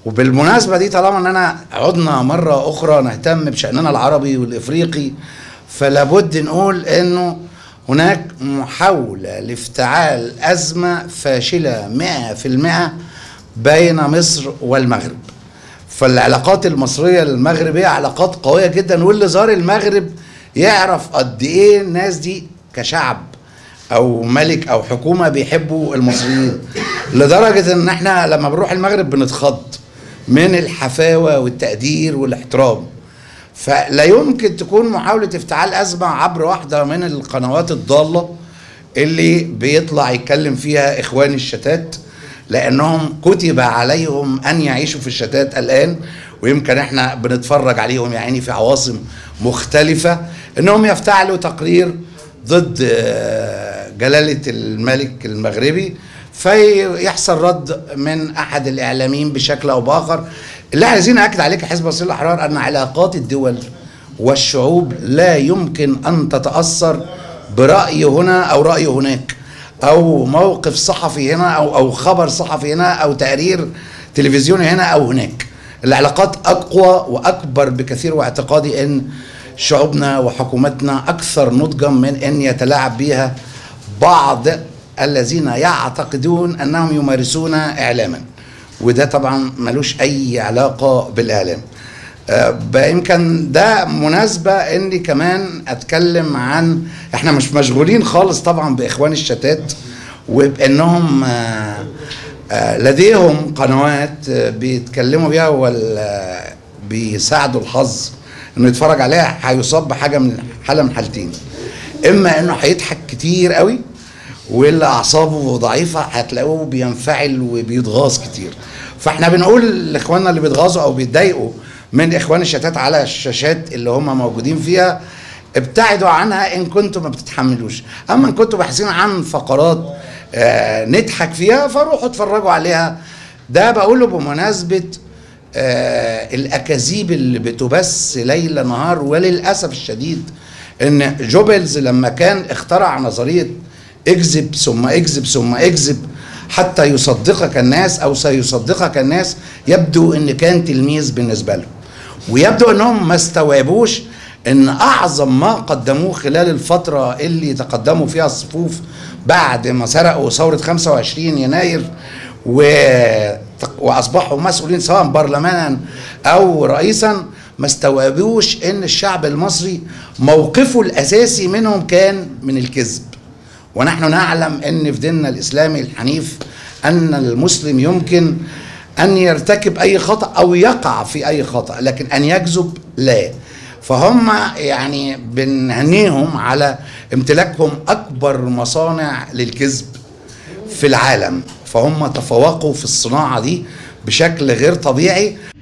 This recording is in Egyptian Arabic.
وبالمناسبة دي طالما اننا عدنا مرة اخرى نهتم بشأننا العربي والافريقي فلابد نقول انه هناك محاولة لافتعال ازمة فاشلة مئة في المئة بين مصر والمغرب فالعلاقات المصرية المغربية علاقات قوية جدا واللي زار المغرب يعرف قد ايه الناس دي كشعب او ملك او حكومة بيحبوا المصريين لدرجة ان احنا لما بنروح المغرب بنتخض من الحفاوة والتقدير والاحترام فلا يمكن تكون محاولة افتعال أزمة عبر واحدة من القنوات الضالة اللي بيطلع يتكلم فيها إخوان الشتات لأنهم كتب عليهم أن يعيشوا في الشتات الآن ويمكن احنا بنتفرج عليهم يا عيني في عواصم مختلفة انهم يفتعلوا تقرير ضد آه، جلالة الملك المغربي فيحصل رد من احد الاعلاميين بشكل او باخر اللي احنا عايزين اكد عليك يا حزب الصين الاحرار ان علاقات الدول والشعوب لا يمكن ان تتاثر براي هنا او راي هناك او موقف صحفي هنا او او خبر صحفي هنا او تقرير تلفزيوني هنا او هناك العلاقات اقوى واكبر بكثير واعتقادي ان شعوبنا وحكومتنا اكثر نضجا من ان يتلاعب بها بعض الذين يعتقدون انهم يمارسون اعلاما وده طبعا ملوش اي علاقه بالاعلام آه، يمكن ده مناسبة اني كمان اتكلم عن احنا مش مشغولين خالص طبعا باخوان الشتات وبانهم آه، آه، لديهم قنوات آه، بيتكلموا بيها وال بيساعدوا الحظ انه يتفرج عليها هيصاب بحاجه من حاله من حالتين اما انه هيضحك كتير قوي واللي اعصابه ضعيفه هتلاقوه بينفعل وبيتغاظ كتير فاحنا بنقول لاخواننا اللي بيتغاظوا او بيتضايقوا من اخوان الشتات على الشاشات اللي هم موجودين فيها ابتعدوا عنها ان كنتم ما بتتحملوش اما ان كنتم باحثين عن فقرات آه نضحك فيها فروحوا اتفرجوا عليها ده بقوله بمناسبه آه الاكاذيب اللي بتبث ليل نهار وللاسف الشديد ان جوبلز لما كان اخترع نظريه اكذب ثم اكذب ثم اكذب حتى يصدقك الناس او سيصدقك الناس يبدو ان كان تلميذ بالنسبه لهم ويبدو انهم ما استوعبوش ان اعظم ما قدموه خلال الفتره اللي تقدموا فيها الصفوف بعد ما سرقوا ثوره 25 يناير و... واصبحوا مسؤولين سواء برلمانا او رئيسا ما استوعبوش ان الشعب المصري موقفه الاساسي منهم كان من الكذب ونحن نعلم ان في ديننا الاسلامي الحنيف ان المسلم يمكن ان يرتكب اي خطا او يقع في اي خطا لكن ان يكذب لا فهم يعني بنهنيهم على امتلاكهم اكبر مصانع للكذب في العالم فهم تفوقوا في الصناعه دي بشكل غير طبيعي